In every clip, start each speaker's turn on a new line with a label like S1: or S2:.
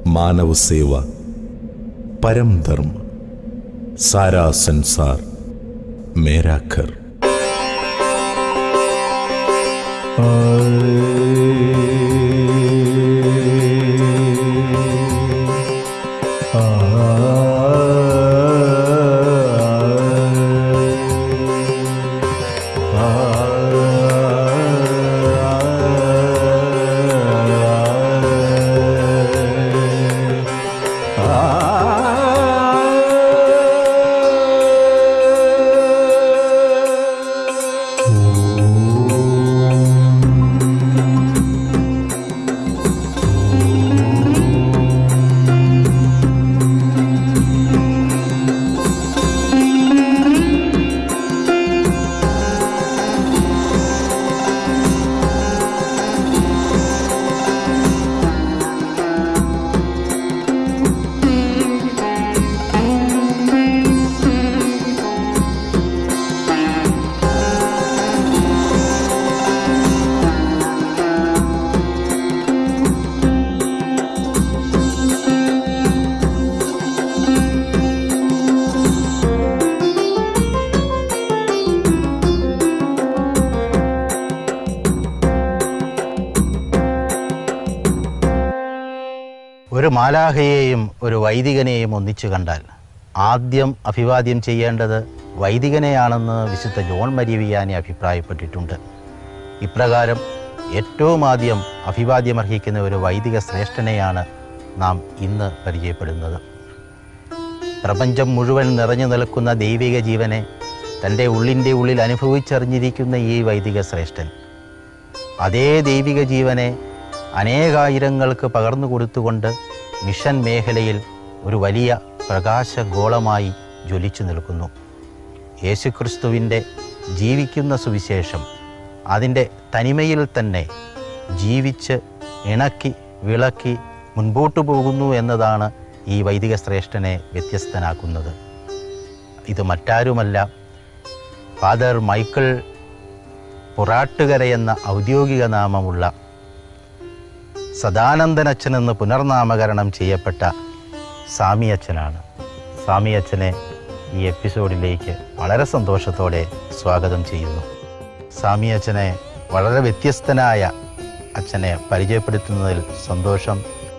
S1: मानव सेवा परम धर्म सारा संसार मेरा घर
S2: ഒരു മാലാഹയെയും ഒരു വൈദികനെയും ഒന്നിച്ചു കണ്ടാൽ ആദ്യം അഭിവാദ്യം ചെയ്യേണ്ടത് വൈദികനെയാണെന്ന് വിശുദ്ധ ജോൺ മരിവിയാനി അഭിപ്രായപ്പെട്ടിട്ടുണ്ട് ഇപ്രകാരം ഏറ്റവും ആദ്യം അഭിവാദ്യമർഹിക്കുന്ന ഒരു വൈദിക ശ്രേഷ്ഠനെയാണ് നാം ഇന്ന് പരിചയപ്പെടുന്നത് പ്രപഞ്ചം മുഴുവൻ നിറഞ്ഞു നിൽക്കുന്ന ദൈവിക ജീവനെ തൻ്റെ ഉള്ളിൻ്റെ ഉള്ളിൽ അനുഭവിച്ചറിഞ്ഞിരിക്കുന്ന ഈ വൈദിക ശ്രേഷ്ഠൻ അതേ ദൈവിക ജീവനെ അനേകായിരങ്ങൾക്ക് പകർന്നു കൊടുത്തുകൊണ്ട് മിഷൻ മേഖലയിൽ ഒരു വലിയ പ്രകാശഗോളമായി ജ്വലിച്ചു നിൽക്കുന്നു യേശുക്രിസ്തുവിൻ്റെ ജീവിക്കുന്ന സുവിശേഷം അതിൻ്റെ തനിമയിൽ തന്നെ ജീവിച്ച് ഇണക്കി വിളക്കി മുൻപോട്ടു പോകുന്നു എന്നതാണ് ഈ വൈദിക ശ്രേഷ്ഠനെ വ്യത്യസ്തനാക്കുന്നത് ഇത് മറ്റാരുമല്ല ഫാദർ മൈക്കിൾ പൊറാട്ടുകര എന്ന ഔദ്യോഗിക നാമമുള്ള സദാനന്ദനച്ഛൻ എന്ന് പുനർനാമകരണം ചെയ്യപ്പെട്ട സാമിയച്ഛനാണ് സാമിയച്ഛനെ ഈ എപ്പിസോഡിലേക്ക് വളരെ സന്തോഷത്തോടെ സ്വാഗതം ചെയ്യുന്നു സാമിയച്ഛനെ വളരെ വ്യത്യസ്തനായ അച്ഛനെ പരിചയപ്പെടുത്തുന്നതിൽ സന്തോഷം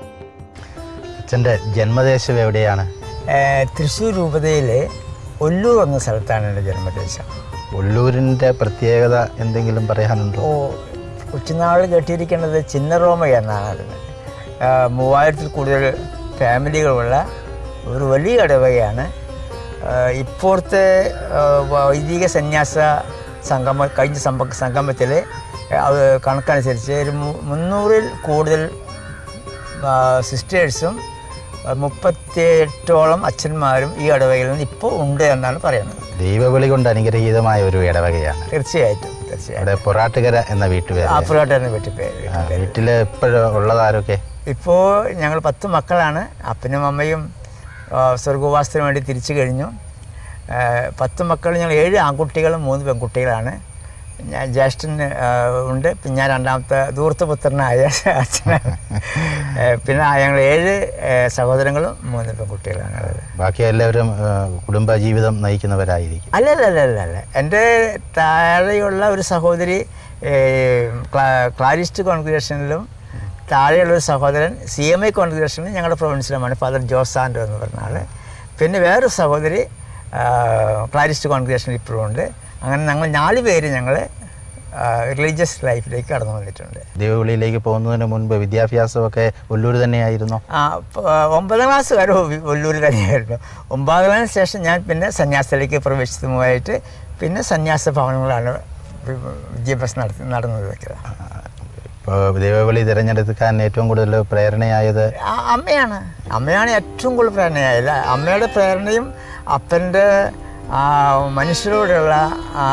S2: അച്ഛൻ്റെ ജന്മദേശം എവിടെയാണ്
S3: ഏഹ് തൃശ്ശൂർ രൂപതയിലെ ഒല്ലൂർ എന്ന സ്ഥലത്താണ് എൻ്റെ ജന്മദേശം
S2: ഒല്ലൂരിൻ്റെ പ്രത്യേകത എന്തെങ്കിലും പറയാനുണ്ടോ
S3: ഓ കൊച്ചുനാൾ കെട്ടിയിരിക്കുന്നത് ചിന്നറോമ എന്നാണ് അതിന് ഏഹ് മൂവായിരത്തിൽ കൂടുതൽ ഫാമിലികളുള്ള ഒരു വലിയ ഇടവകയാണ് ഏഹ് ഇപ്പോഴത്തെ ഏഹ് വൈദിക സന്യാസ സംഗമ കഴിഞ്ഞ സംഭ സംഗമത്തിൽ അത് കണക്കനുസരിച്ച് ഒരു മു- മുന്നൂറിൽ കൂടുതൽ സിസ്റ്റേഴ്സും മുപ്പത്തിയെട്ടോളം അച്ഛന്മാരും ഈ ഇടവകയിൽ നിന്ന് ഇപ്പോൾ ഉണ്ട് എന്നാണ് പറയുന്നത്
S2: ദൈവവിളി കൊണ്ട് അനുഗ്രഹീതമായ ഒരു ഇടവകയാണ്
S3: തീർച്ചയായിട്ടും തീർച്ചയായിട്ടും
S2: അവിടെ പൊറാട്ടുകര എന്ന വീട്ടുപേര്
S3: ആഫ്രിക്കാട്ടാണ് വീട്ടിൽ പേര്
S2: ആ, വീട്ടില് ഇപ്പോഴും ഉള്ളതാരൊക്കെ
S3: ഇപ്പോൾ ഞങ്ങൾ പത്ത് മക്കളാണ് അപ്പനും അമ്മയും ആ, സ്വർഗവാസത്തിന് വേണ്ടി തിരിച്ചു കഴിഞ്ഞു ആ, പത്ത് മക്കൾ ഞങ്ങൾ ഏഴ് ആൺകുട്ടികളും മൂന്ന് പെൺകുട്ടികളാണ് ഞാൻ ജ്യേഷ്ഠൻ ആ, ഉണ്ട് പിന്നെ ഞാൻ രണ്ടാമത്തെ ദൂർത്തപുത്രനായ അച്ഛനാണ് ആ, പിന്നെ ഞങ്ങൾ ഏഴ് ആ, സഹോദരങ്ങളും മൂന്ന് പെൺകുട്ടികളാണ് ഉള്ളത്
S2: ബാക്കി എല്ലാവരും ആ, കുടുംബ ജീവിതം നയിക്കുന്നവരായിരിക്കും
S3: അല്ല അല്ല അല്ല അല്ല അല്ല എൻ്റെ താഴെയുള്ള ഒരു സഹോദരി ഏ, ക്ലാ- ക്ലാരിസ്റ്റ് കോൺഗ്രിഗേഷനിലും താഴെയുള്ള ഒരു സഹോദരൻ സി എം ഐ കോൺഗ്രിഗേഷനിലും ഞങ്ങളുടെ പ്രൊവിൻസിലുമാണ് ഫാദർ ജോസാൻഡോ എന്ന് പറഞ്ഞ ആൾ പിന്നെ വേറൊരു സഹോദരി ആ, ക്ലാരിസ്റ്റ് കോൺഗ്രിഗേഷനിൽ ഇപ്പോഴും ഉണ്ട് അങ്ങനെ ഞങ്ങൾ നാല് പേര് ഞങ്ങൾ റിലീജിയസ് ലൈഫിലേക്ക് കടന്നു വന്നിട്ടുണ്ട്
S2: ദൈവവിളിയിലേക്ക് പോകുന്നതിന് മുൻപ് വിദ്യാഭ്യാസമൊക്കെ ഒല്ലൂർ തന്നെയായിരുന്നു
S3: ആ പ- ഒമ്പതാം ക്ലാസ് വരെ ഒ- ഒല്ലൂർ തന്നെയായിരുന്നു ഒമ്പതാം ക്ലാസ്സിന് ശേഷം ഞാൻ പിന്നെ സന്യാസത്തിലേക്ക് പ്രവേശിച്ചതുമായിട്ട് പിന്നെ സന്യാസ ഭവനങ്ങളാണ് വി- വിദ്യാഭ്യാസം നടത്തി നടന്നത് വെച്ചത്
S2: ഇപ്പോൾ ദൈവവിളി തിരഞ്ഞെടുക്കാൻ ഏറ്റവും കൂടുതൽ പ്രേരണയായത്
S3: ആ അമ്മയാണ് അമ്മയാണ് ഏറ്റവും കൂടുതൽ പ്രേരണയായത് അമ്മയുടെ പ്രേരണയും അപ്പൻ്റെ ആ മനുഷ്യരോടുള്ള ആ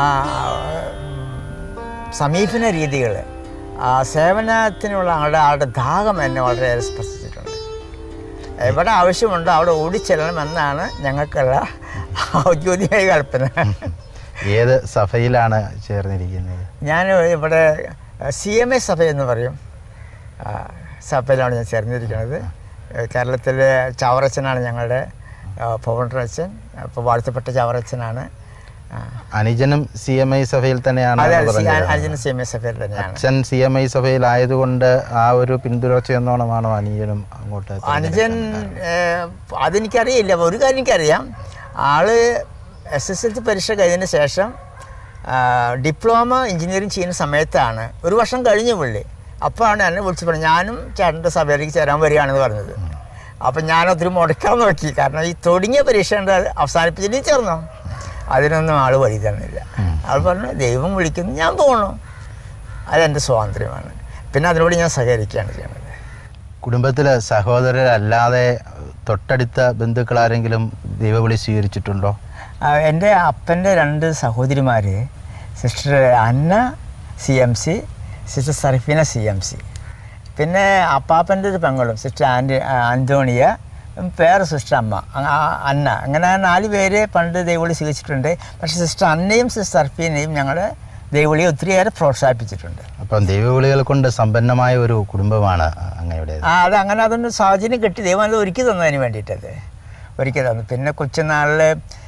S3: സമീപന രീതികൾ ആ സേവനത്തിനുള്ള ആളുടെ ആളുടെ ദാഹം എന്നെ വളരെയേറെ സ്പർശിച്ചിട്ടുണ്ട് എവിടെ ആവശ്യമുണ്ടോ അവിടെ ഓടിച്ചെല്ലണം എന്നാണ് ഞങ്ങൾക്കുള്ള ഔദ്യോഗിക കൽപ്പന
S2: ഏത് സഭയിലാണ് ചേർന്നിരിക്കുന്നത്
S3: ഞാൻ ഇവിടെ സി എം എ സഭ എന്ന് പറയും ആ, സഭയിലാണ് ഞാൻ ചേർന്നിരിക്കുന്നത് ഏഹ് കേരളത്തിലെ ചാവറച്ചനാണ് ഞങ്ങളുടെ ഫൗണ്ടർ അച്ഛൻ അപ്പോൾ വാഴ്ത്തപ്പെട്ട ചാവറച്ചനാണ് ആ.
S2: അനുജനും സി എം ഐ സഭയിൽ തന്നെയാണ്
S3: അതെ
S2: എന്ന് പറഞ്ഞത്.
S3: Arjuna C M S F തന്നെയാണ്
S2: അച്ഛൻ സി എം ഐ സഭയിലായതുകൊണ്ട് ആ ഒരു പിന്തുടർച്ച എന്നോണമാണോ അനുജനും അങ്ങോട്ട്
S3: അനുജൻ ഏഹ്, അതെനിക്കറിയില്ല ഒരു കാര്യം എനിക്കറിയാം ആള് എസ് എസ് എൽ സി പരീക്ഷ കഴിഞ്ഞതിന് ശേഷം ആ, ഡിപ്ലോമ എഞ്ചിനീയറിംഗ് ചെയ്യുന്ന സമയത്താണ് ഒരു വർഷം കഴിഞ്ഞു പുള്ളി അപ്പോഴാണ് എന്നെ വിളിച്ച് പറഞ്ഞത് ഞാനും ചേട്ടൻ്റെ സഭയിലേക്ക് ചേരാൻ വരികയാണെന്ന് പറഞ്ഞത് അപ്പം ഞാൻ ഒത്തിരി മുടക്കാൻ നോക്കി കാരണം ഈ തുടങ്ങിയ പരീക്ഷ ഉണ്ട് അത് അവസാനിപ്പിച്ചിട്ട് ചേർന്നോ അതിനൊന്നും ആൾ വഴി തന്നില്ല ആൾ പറഞ്ഞു ദൈവം വിളിക്കുന്നു ഞാൻ പോകണു അതെൻ്റെ സ്വാതന്ത്ര്യമാണ് പിന്നെ അതിനോട് ഞാൻ സഹകരിക്കുകയാണ് ചെയ്യുന്നത്
S2: കുടുംബത്തിലെ സഹോദരരല്ലാതെ തൊട്ടടുത്ത ബന്ധുക്കൾ ആരെങ്കിലും ദൈവവിളി സ്വീകരിച്ചിട്ടുണ്ടോ
S3: ആ, എൻ്റെ അപ്പൻ്റെ രണ്ട് സഹോദരിമാർ sister Anna C M C sister Sarfina C M C പിന്നെ അപ്പാപ്പൻ്റെ ഒരു പെങ്ങളും സിസ്റ്റർ ആൻറ്റി അന്തോണിയ വേറെ സിസ്റ്റർ അമ്മ അ- ആ- അന്ന അങ്ങനെ നാല് പേര് പണ്ട് ദൈവവിളി സ്വീകരിച്ചിട്ടുണ്ട് പക്ഷേ സിസ്റ്റർ അന്നയും സിസ്റ്റർ സർഫീനയും ഞങ്ങൾ ദൈവവിളിയെ ഒത്തിരിയേറെ പ്രോത്സാഹിപ്പിച്ചിട്ടുണ്ട്
S2: അപ്പം ദൈവവിളികൾ കൊണ്ട് സമ്പന്നമായ ഒരു കുടുംബമാണ് അങ്ങയുടെ
S3: ആ അത് അങ്ങനെ അതൊന്നും സാഹചര്യം കിട്ടി ദൈവം അത് ഒരുക്കി തന്നതിന് വേണ്ടിയിട്ടത് ഒരുക്കി തന്നു പിന്നെ കൊച്ചുനാളിൽ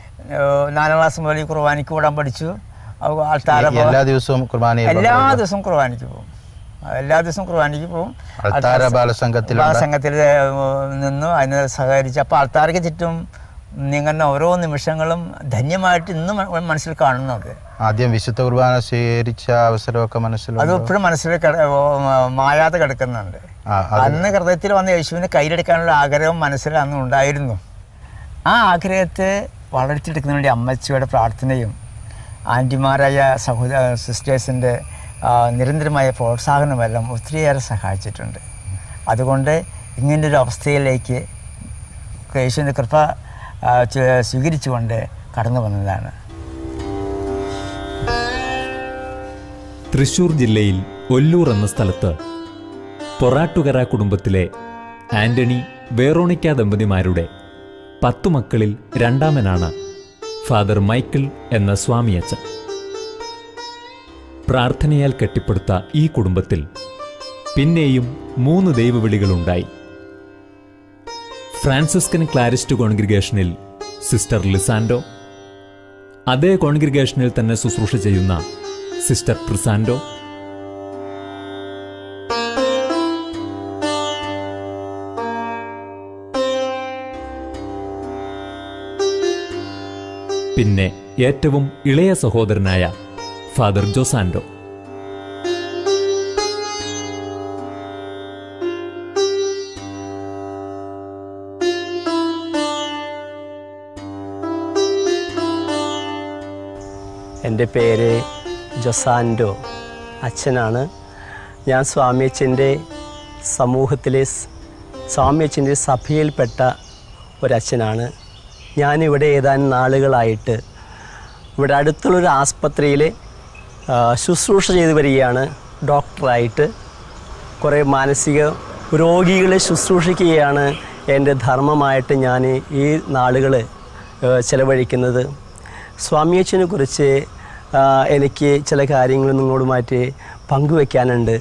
S3: നാലാം ക്ലാസ് മുതൽ ഈ കുർബാനയ്ക്ക് കൂടാൻ പഠിച്ചു അത് ആൾത്താര പോ-
S2: എല്ലാ ദിവസവും കുർബാനയിൽ
S3: എല്ലാ
S2: പങ്കെടുക്കും.
S3: ദിവസവും കുർബാനയ്ക്ക് പോകും എല്ലാ ദിവസവും കുർബാനയ്ക്ക് പോകും
S2: അൾത്താര ബാലസംഘത്തിലുണ്ട്.
S3: സംഘത്തിൽ നിന്നു അതിന് സഹകരിച്ച് അപ്പോൾ ആൾത്താർക്ക് ചുറ്റും നീങ്ങുന്ന ഓരോ നിമിഷങ്ങളും ധന്യമായിട്ട് ഇന്നും മ- മനസ്സിൽ കാണുന്നുണ്ട്
S2: ആദ്യം വിശുദ്ധ കുർബാന സ്വീകരിച്ച അവസരമൊക്കെ
S3: അത്
S2: മനസ്സിലുണ്ട്
S3: ഇപ്പോഴും മനസ്സിൽ കിട- ഓ, മായാതെ കിടക്കുന്നുണ്ട്
S2: ആ, അത്
S3: അന്ന് ഹൃദയത്തിൽ വന്ന യേശുവിനെ കയ്യിലെടുക്കാനുള്ള ആഗ്രഹം മനസ്സിൽ അന്ന് ഉണ്ടായിരുന്നു ആ ആഗ്രഹത്തെ വളർത്തിയെടുക്കുന്നതിന് വേണ്ടി അമ്മച്ചിയുടെ പ്രാർത്ഥനയും ആൻറ്റിമാരായ സഹോദര സിസ്റ്റേഴ്സിൻ്റെ നിരന്തരമായ പ്രോത്സാഹനമെല്ലാം ഒത്തിരിയേറെ സഹായിച്ചിട്ടുണ്ട് അതുകൊണ്ട് ഇങ്ങനൊരു അവസ്ഥയിലേക്ക് യേശുവിൻ്റെ കൃപ ആ, ചെ- സ്വീകരിച്ചുകൊണ്ട് കടന്നു വന്നതാണ്
S4: തൃശൂർ ജില്ലയിൽ ഒല്ലൂർ എന്ന സ്ഥലത്ത് പൊറാട്ടുകര കുടുംബത്തിലെ ആന്റണി വേറോണിക്ക ദമ്പതിമാരുടെ പത്തു മക്കളിൽ രണ്ടാമനാണ് ഫാദർ മൈക്കിൾ എന്ന സ്വാമിയച്ചൻ പ്രാർത്ഥനയാൽ കെട്ടിപ്പടുത്ത ഈ കുടുംബത്തിൽ പിന്നെയും മൂന്ന് ദൈവവിളികളുണ്ടായി ഫ്രാൻസിസ്കൻ ക്ലാരിസ്റ്റ് കോൺഗ്രിഗേഷനിൽ സിസ്റ്റർ ലിസാൻഡോ അതേ കോൺഗ്രിഗേഷനിൽ തന്നെ ശുശ്രൂഷ ചെയ്യുന്ന സിസ്റ്റർ ട്രിസാൻഡോ പിന്നെ ഏറ്റവും ഇളയ സഹോദരനായ ഫാദർ ജോസാൻഡോ
S5: എൻ്റെ പേര് ജൊസാൻഡോ അച്ഛനാണ് ഞാൻ സ്വാമിയച്ഛൻ്റെ സമൂഹത്തിലെ സ്- സ്വാമിയച്ഛൻ്റെ സഭയിൽപ്പെട്ട ഒരച്ഛനാണ് ഞാനിവിടെ ഏതാനും നാളുകളായിട്ട് ഇവിടെ അടുത്തുള്ളൊരു ആസ്പത്രിയിൽ ആ, ശുശ്രൂഷ ചെയ്തു വരികയാണ് ഡോക്ടറായിട്ട് കുറേ മാനസിക രോഗികളെ ശുശ്രൂഷിക്കുകയാണ് എൻ്റെ ധർമ്മമായിട്ട് ഞാൻ ഈ നാളുകൾ ചിലവഴിക്കുന്നത് സ്വാമിയച്ഛനെ കുറിച്ച് ആ, എനിക്ക് ചില കാര്യങ്ങൾ നിങ്ങളോടുമായിട്ട് പങ്കുവെക്കാനുണ്ട്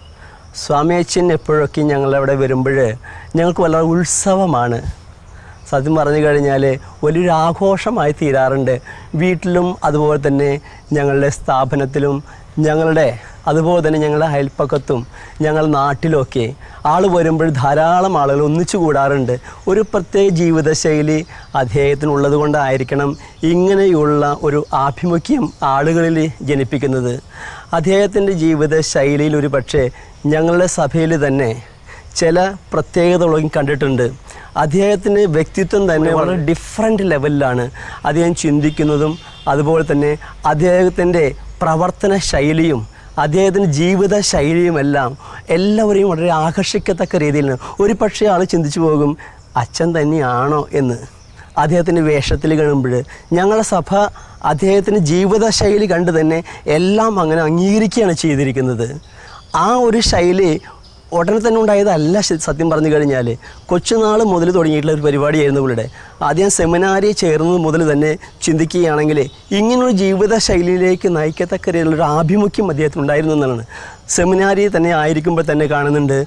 S5: സ്വാമിയച്ഛൻ എപ്പോഴൊക്കെ ഞങ്ങളവിടെ വരുമ്പോൾ ഞങ്ങൾക്ക് വളരെ ഉത്സവമാണ് സത്യം പറഞ്ഞു കഴിഞ്ഞാൽ വലിയൊരു ആഘോഷമായി തീരാറുണ്ട് വീട്ടിലും അതുപോലെ തന്നെ ഞങ്ങളുടെ സ്ഥാപനത്തിലും ഞങ്ങളുടെ അതുപോലെ തന്നെ ഞങ്ങളുടെ അയൽപ്പക്കത്തും ഞങ്ങളുടെ നാട്ടിലൊക്കെ ആൾ വരുമ്പോൾ ധാരാളം ആളുകൾ ഒന്നിച്ചു കൂടാറുണ്ട് ഒരു പ്രത്യേക ജീവിതശൈലി അദ്ദേഹത്തിനുള്ളത് കൊണ്ടായിരിക്കണം ഇങ്ങനെയുള്ള ഒരു ആഭിമുഖ്യം ആളുകളിൽ ജനിപ്പിക്കുന്നത് അദ്ദേഹത്തിൻ്റെ ജീവിത ശൈലിയിൽ ഒരു പക്ഷേ ഞങ്ങളുടെ സഭയിൽ തന്നെ ചില പ്രത്യേകതകളും കണ്ടിട്ടുണ്ട് അദ്ദേഹത്തിന് വ്യക്തിത്വം തന്നെ വളരെ ഡിഫറെൻ്റ് ലെവലിലാണ് അദ്ദേഹം ചിന്തിക്കുന്നതും അതുപോലെ തന്നെ അദ്ദേഹത്തിൻ്റെ പ്രവർത്തന ശൈലിയും അദ്ദേഹത്തിൻ്റെ ജീവിത ശൈലിയുമെല്ലാം എല്ലാവരെയും വളരെ ആകർഷിക്കത്തക്ക രീതിയിലാണ് ഒരു പക്ഷേ ആൾ ചിന്തിച്ചു പോകും അച്ഛൻ തന്നെയാണോ എന്ന് അദ്ദേഹത്തിൻ്റെ വേഷത്തിൽ കാണുമ്പോൾ ഞങ്ങളുടെ സഭ അദ്ദേഹത്തിൻ്റെ ജീവിതശൈലി കണ്ട് തന്നെ എല്ലാം അങ്ങനെ അംഗീകരിക്കുകയാണ് ചെയ്തിരിക്കുന്നത് ആ ഒരു ശൈലി ഉടനെ തന്നെ ഉണ്ടായതല്ല ശ- സത്യം പറഞ്ഞു കഴിഞ്ഞാൽ കൊച്ചുനാൾ മുതൽ തുടങ്ങിയിട്ടുള്ള ഒരു പരിപാടിയായിരുന്നു പുള്ളിയുടെ ആദ്യം സെമിനാരി ചേർന്നത് മുതൽ തന്നെ ചിന്തിക്കുകയാണെങ്കിൽ ഇങ്ങനൊരു ജീവിത ശൈലിയിലേക്ക് നയിക്കത്തക്ക രീതിയിലുള്ളൊരു ആഭിമുഖ്യം അദ്ദേഹത്തിന് ഉണ്ടായിരുന്നു എന്നാണ് സെമിനാരി തന്നെ ആയിരിക്കുമ്പോൾ തന്നെ കാണുന്നുണ്ട്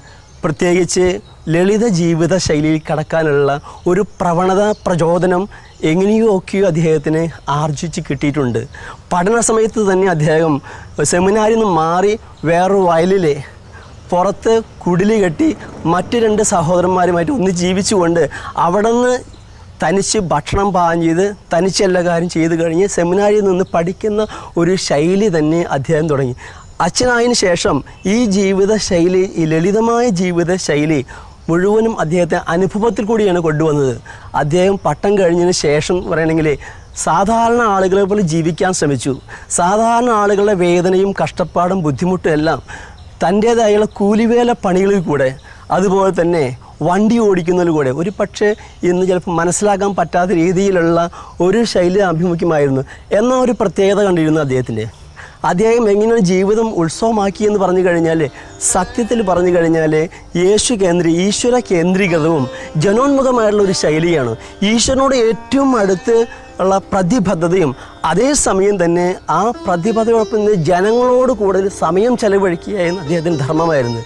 S5: പ്രത്യേകിച്ച് ലളിത ജീവിത ശൈലിയിൽ കടക്കാനുള്ള ഒരു പ്രവണത പ്രചോദനം എങ്ങനെയോ ഒക്കെയോ അദ്ദേഹത്തിന് ആർജിച്ച് കിട്ടിയിട്ടുണ്ട് പഠന സമയത്ത് തന്നെ അദ്ദേഹം സെമിനാരിൽ നിന്ന് മാറി വേറൊരു വയലിലെ പുറത്ത് കുടില് കെട്ടി മറ്റു രണ്ട് സഹോദരന്മാരുമായിട്ട് ഒന്ന് ജീവിച്ചുകൊണ്ട് അവിടെ നിന്ന് തനിച്ച് ഭക്ഷണം പാകം ചെയ്ത് തനിച്ച് എല്ലാ കാര്യം ചെയ്ത് കഴിഞ്ഞ് സെമിനാരിൽ നിന്ന് പഠിക്കുന്ന ഒരു ശൈലി തന്നെ അദ്ദേഹം തുടങ്ങി അച്ഛനായതിനു ശേഷം ഈ ജീവിത ശൈലി ഈ ലളിതമായ ജീവിത ശൈലി മുഴുവനും അദ്ദേഹത്തെ അനുഭവത്തിൽ കൂടിയാണ് കൊണ്ടുവന്നത് അദ്ദേഹം പട്ടം കഴിഞ്ഞതിന് ശേഷം പറയണമെങ്കിൽ സാധാരണ ആളുകളെ പോലെ ജീവിക്കാൻ ശ്രമിച്ചു സാധാരണ ആളുകളുടെ വേദനയും കഷ്ടപ്പാടും ബുദ്ധിമുട്ടും എല്ലാം തൻ്റേതായുള്ള കൂലിവേല പണികളിൽ കൂടെ അതുപോലെ തന്നെ വണ്ടി ഓടിക്കുന്നതിൽ കൂടെ ഒരു പക്ഷേ ഇന്ന് ചിലപ്പോൾ മനസ്സിലാക്കാൻ പറ്റാത്ത രീതിയിലുള്ള ഒരു ശൈലി ആഭിമുഖ്യമായിരുന്നു എന്ന ഒരു പ്രത്യേകത കണ്ടിരുന്നു അദ്ദേഹത്തിൻ്റെ അദ്ദേഹം എങ്ങനെയാണ് ജീവിതം ഉത്സവമാക്കി എന്ന് പറഞ്ഞു കഴിഞ്ഞാൽ സത്യത്തിൽ പറഞ്ഞു കഴിഞ്ഞാൽ യേശു കേന്ദ്രീ ഈശ്വര കേന്ദ്രീകൃതവും ജനോന്മുഖമായിട്ടുള്ള ഒരു ശൈലിയാണ് ഈശ്വരനോട് ഏറ്റവും അടുത്ത് ഉള്ള പ്രതിബദ്ധതയും അതേസമയം തന്നെ ആ പ്രതിബദ്ധതയോടൊപ്പം നിന്ന് ജനങ്ങളോട് കൂടുതൽ സമയം ചെലവഴിക്കുക എന്ന് അദ്ദേഹത്തിന് ധർമ്മമായിരുന്നു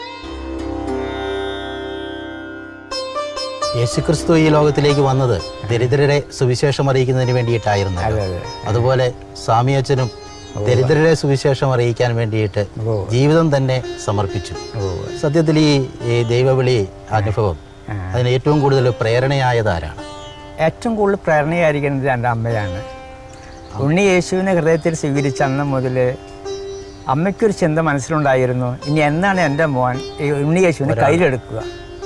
S2: യേശുക്രിസ്തു ഈ ലോകത്തിലേക്ക് വന്നത് ദരിദ്രരെ സുവിശേഷം അറിയിക്കുന്നതിന് വേണ്ടിയിട്ടായിരുന്നു
S3: അതെ, അതെ.
S2: അതുപോലെ സ്വാമിയച്ഛനും ദരിദ്രരെ സുവിശേഷം അറിയിക്കാൻ വേണ്ടിയിട്ട് ജീവിതം തന്നെ സമർപ്പിച്ചു സത്യത്തിൽ ഈ ഈ ദൈവവിളി അനുഭവം അതിന് ഏറ്റവും കൂടുതൽ പ്രേരണയായത് ആരാണ്
S3: ഏറ്റവും കൂടുതൽ പ്രേരണയായിരിക്കുന്നത് എൻ്റെ അമ്മയാണ് ഉണ്ണി യേശുവിനെ ഹൃദയത്തിൽ സ്വീകരിച്ച അന്ന് മുതൽ അമ്മയ്ക്കൊരു ചിന്ത മനസ്സിലുണ്ടായിരുന്നു ഇനി എന്നാണ് എൻ്റെ മോൻ ഈ ഉണ്ണി യേശുവിനെ കയ്യിലെടുക്കുക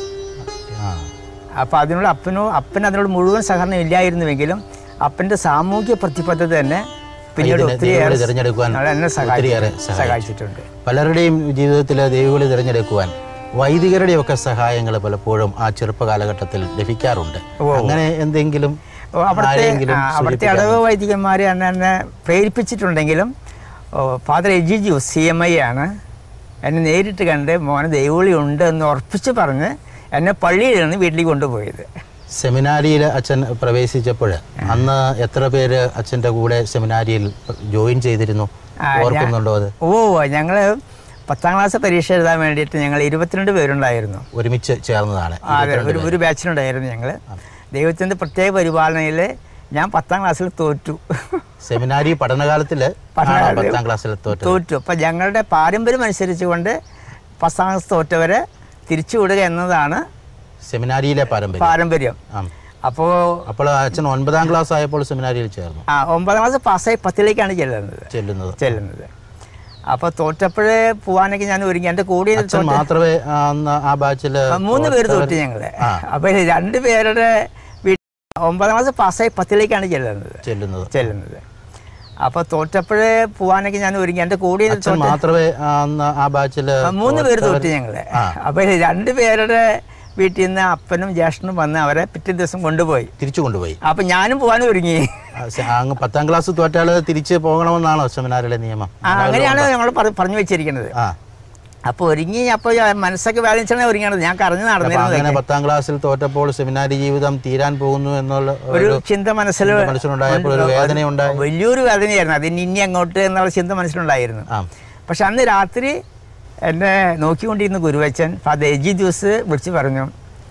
S2: ആ
S3: അപ്പോൾ അതിനുള്ള അപ്പനോ അപ്പന് അതിനോട് മുഴുവൻ സഹകരണം ഇല്ലായിരുന്നുവെങ്കിലും അപ്പൻ്റെ സാമൂഹ്യ പ്രതിബദ്ധത തന്നെ പിന്നീട്
S2: ഇതിനെ
S3: ഒത്തിരിയേറെ
S2: ദൈവവിളി തിരഞ്ഞെടുക്കുവാൻ
S3: എന്നെ
S2: ഒത്തിരിയേറെ
S3: സഹായിച്ചിട്ടുണ്ട് സഹായിച്ചിട്ടുണ്ട്
S2: പലരുടെയും ജീവിതത്തിൽ ദൈവവിളി തിരഞ്ഞെടുക്കുവാൻ വൈദികരുടെയൊക്കെ സഹായങ്ങൾ പലപ്പോഴും ആ ചെറുപ്പ കാലഘട്ടത്തിൽ ലഭിക്കാറുണ്ട് അങ്ങനെ എന്തെങ്കിലും
S3: ഓ, അവിടുത്തെ
S2: ആരെങ്കിലും
S3: ആ, അവിടുത്തെ
S2: സൂചിപ്പിക്കാമോ?
S3: അടവ് വൈദികന്മാരെ എന്നെ എന്നെ പ്രേരിപ്പിച്ചിട്ടുണ്ടെങ്കിലും ഓ, father Ejiju C M I ആണ് എന്നെ നേരിട്ട് കണ്ട് മോനെ ദൈവവിളി ഉണ്ട് എന്ന് ഉറപ്പിച്ച് പറഞ്ഞ് എന്നെ പള്ളിയിൽ നിന്ന് വീട്ടിലേക്ക് കൊണ്ടുപോയത്
S2: സെമിനാരിയിൽ അച്ഛൻ പ്രവേശിച്ചപ്പോൾ അന്ന് എത്ര പേര് അച്ഛൻ്റെ കൂടെ സെമിനാരിയിൽ ജോയിൻ ചെയ്തിരുന്നു
S3: ആ, ഞാൻ-
S2: ഓർക്കുന്നുണ്ടോ അത്
S3: ഓ ഞങ്ങൾ പത്താം ക്ലാസ് പരീക്ഷ എഴുതാൻ വേണ്ടിയിട്ട് ഞങ്ങൾ ഇരുപത്തിരണ്ട് പേരുണ്ടായിരുന്നു
S2: ഒരുമിച്ച് ചേർന്നതാണ്
S3: ആ, അതെ ഒരു ഒരു ബാച്ചിലുണ്ടായിരുന്നു ഞങ്ങൾ ദൈവത്തിൻ്റെ പ്രത്യേക പരിപാലനയിൽ ഞാൻ പത്താം ക്ലാസ്സിൽ തോറ്റു
S2: സെമിനാരി പഠനകാലത്തിൽ
S3: പഠനകാലത്ത്
S2: പത്താം ക്ലാസ്സിൽ തോറ്റത്
S3: തോറ്റു അപ്പം ഞങ്ങളുടെ പാരമ്പര്യം അനുസരിച്ചുകൊണ്ട് പത്താം ക്ലാസ് തോറ്റവരെ തിരിച്ചുവിടുക എന്നതാണ്
S2: സെമിനാരിയിലെ പാരമ്പര്യം
S3: പാരമ്പര്യം
S2: ആ
S3: അപ്പോൾ
S2: അപ്പോൾ അച്ഛൻ ഒൻപതാം ക്ലാസ് ആയപ്പോൾ സെമിനാരിയിൽ ചേർന്നു
S3: ആ ഒമ്പതാം ക്ലാസ് പാസ്സായി പത്തിലേക്കാണ് ചെല്ലുന്നത്
S2: ചെല്ലുന്നത്
S3: ചെല്ലുന്നത് അപ്പോൾ തോറ്റപ്പോഴേ പോകാനൊക്കെ ഞാൻ ഒരുങ്ങി എൻ്റെ കൂടെ
S2: അച്ഛൻ മാത്രമേ ആ, അന്ന് ആ ബാച്ചിൽ
S3: മൂന്ന് പേര് തോറ്റു ഞങ്ങൾ അപ്പോൾ രണ്ട് പേരുടെ വീട്ടിൽ ഒമ്പതാം ക്ലാസ് പാസ്സായി പത്തിലേക്കാണ് ചെല്ലുന്നത്
S2: ചെല്ലുന്നത്
S3: ചെല്ലുന്നത് അപ്പോൾ തോറ്റപ്പോഴേ പോകാനൊക്കെ ഞാൻ ഒരുങ്ങി എൻ്റെ കൂടെ
S2: അച്ഛൻ മാത്രമേ ആ, അന്ന് ആ ബാച്ചിൽ
S3: മൂന്ന് പേര് തോറ്റു ഞങ്ങള് അപ്പൊ രണ്ട് പേരുടെ വീട്ടിൽ നിന്ന് അപ്പനും ജ്യേഷ്ഠനും വന്ന് അവരെ പിറ്റേ ദിവസം കൊണ്ടുപോയി
S2: തിരിച്ചു കൊണ്ടുപോയി
S3: അപ്പൊ ഞാനും പോകാനും ഒരുങ്ങി
S2: ആ, സെ- അങ്ങ് പത്താം ക്ലാസ് തോറ്റാൽ തിരിച്ച് പോകണമെന്നാണോ സെമിനാറിലെ നിയമം
S3: ആ, അങ്ങനെയാണ് ഞങ്ങൾ പറഞ്ഞു വെച്ചിരിക്കുന്നത്
S2: ആ
S3: അപ്പൊ ഒരുങ്ങി അപ്പൊ മനസ്സൊക്കെ ബാലൻസാണ് ഒരുങ്ങിയത് ഞാൻ കറഞ്ഞു
S2: അപ്പൊ അങ്ങനെ
S3: നടന്നിരുന്നത്
S2: പത്താം ക്ലാസ്സിൽ തോറ്റപ്പോൾ സെമിനാരി ജീവിതം തീരാൻ പോകുന്നു എന്നുള്ള
S3: ഒരു
S2: ഒരു
S3: ചിന്ത മനസ്സിൽ
S2: ചിന്ത മനസ്സിലുണ്ടായപ്പോൾ ഒരു വേദനയുണ്ടായി.
S3: വലിയൊരു വേദനയായിരുന്നു അതിന് ഇനി അങ്ങോട്ട് എന്നുള്ള ചിന്ത മനസ്സിലുണ്ടായിരുന്നു
S2: ആ
S3: പക്ഷെ അന്ന് രാത്രി എന്നെ നോക്കിക്കൊണ്ടിരുന്ന ഗുരുവച്ചൻ ഫാദർ എജി ജ്യൂസ് വിളിച്ച് പറഞ്ഞു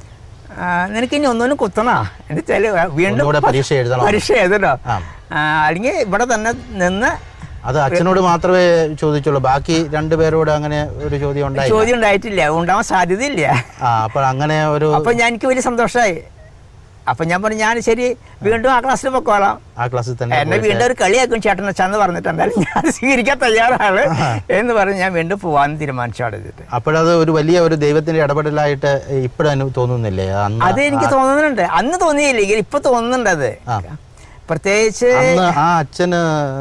S3: "ആ, നിനക്ക് ഇനി ഒന്നിനും കുത്തണോ എന്ന് വെച്ചാൽ വീണ്ടും
S2: ഒന്നുകൂടെ പരീക്ഷ എഴുതണം
S3: പരീക്ഷ എഴുതണോ
S2: ആ.
S3: ആ, അല്ലെങ്കിൽ ഇവിടെ തന്നെ നിന്ന്
S2: അത് അച്ഛനോട് മാത്രമേ ചോദിച്ചുള്ളൂ ബാക്കി രണ്ടുപേരോട് അങ്ങനെ ഒരു ചോദ്യം ഉണ്ടായി
S3: ചോദ്യം ഉണ്ടായിട്ടില്ല ഉണ്ടാവാൻ സാധ്യതയില്ല
S2: ആ അപ്പൊ അങ്ങനെ ഒരു
S3: അപ്പൊ ഞാൻ എനിക്ക് വലിയ സന്തോഷമായി അപ്പൊ ഞാൻ പറഞ്ഞു ഞാൻ ശരി വീണ്ടും ആ ക്ലാസ്സിൽ പൊക്കോളാം
S2: ആ ക്ലാസ്സിൽ തന്നെ
S3: എന്നെ
S2: പോയിട്ട്
S3: വീണ്ടും ഒരു കളിയാക്കും ചേട്ടൻ വെച്ചാന്ന് പറഞ്ഞിട്ട് എന്തായാലും ഞാൻ സ്വീകരിക്കാൻ തയ്യാറാണ് എന്ന് പറഞ്ഞ് ഞാൻ വീണ്ടും പോവാൻ തീരുമാനിച്ചു അവിടെ ഇരുന്നിട്ട്.
S2: അപ്പോഴത് ഒരു വലിയ ഒരു ദൈവത്തിന്റെ ഇടപെടലായിട്ട് ഇപ്പോഴും തോന്നുന്നില്ലേ അന്ന്
S3: അത് എനിക്ക് തോന്നുന്നുണ്ട് അന്ന് തോന്നിയില്ലെങ്കിൽ ഇപ്പൊ തോന്നുന്നുണ്ട് അത്
S2: ആ.
S3: പ്രത്യേകിച്ച്
S2: അന്ന് ആ അച്ഛന്